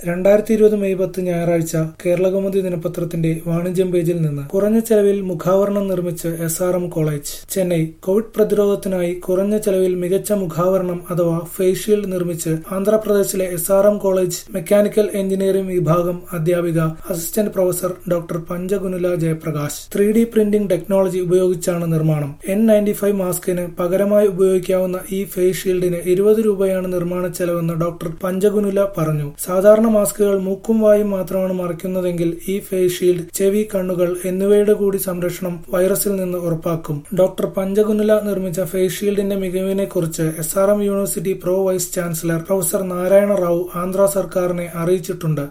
രണ്ടായിരത്തി ഇരുപത് മെയ് പത്ത് ഞായറാഴ്ച കേരളകൗമുദി ദിനപത്രത്തിന്റെ വാണിജ്യം പേജിൽ നിന്ന് കുറഞ്ഞ ചെലവിൽ മുഖാവരണം നിർമ്മിച്ച് S R M college Chennai Covid പ്രതിരോധത്തിനായി കുറഞ്ഞ ചെലവിൽ മികച്ച മുഖാവരണം അഥവാ ഫേസ് ഷീൽഡ് നിർമ്മിച്ച് ആന്ധ്രാപ്രദേശിലെ S R M college mechanical engineering വിഭാഗം അധ്യാപിക assistant professor doctor Panchagunula Jayaprakash three D printing technology ഉപയോഗിച്ചാണ് നിർമ്മാണം എൻ നയൻറ്റി ഫൈവ് മാസ്കിന് പകരമായി ഉപയോഗിക്കാവുന്ന ഈ ഫേസ് ഷീൽഡിന് ഇരുപത് രൂപയാണ് നിർമ്മാണ ചെലവെന്ന് ഡോക്ടർ പഞ്ചഗുനുല പറഞ്ഞു സാധാരണ മാസ്കുകൾ മൂക്കും വായും മാത്രമാണ് മറയ്ക്കുന്നതെങ്കിൽ ഈ ഫേസ് ഷീൽഡ് ചെവി കണ്ണുകൾ എന്നിവയുടെ കൂടി സംരക്ഷണം വൈറസിൽ നിന്ന് ഉറപ്പാക്കും ഡോക്ടർ പഞ്ചഗുനുല നിർമ്മിച്ച ഫേസ് ഷീൽഡിന്റെ മികവിനെ കുറിച്ച് S R M university pro vice chancellor professor Narayana Rao Andhra സർക്കാരിനെ അറിയിച്ചിട്ടുണ്ട്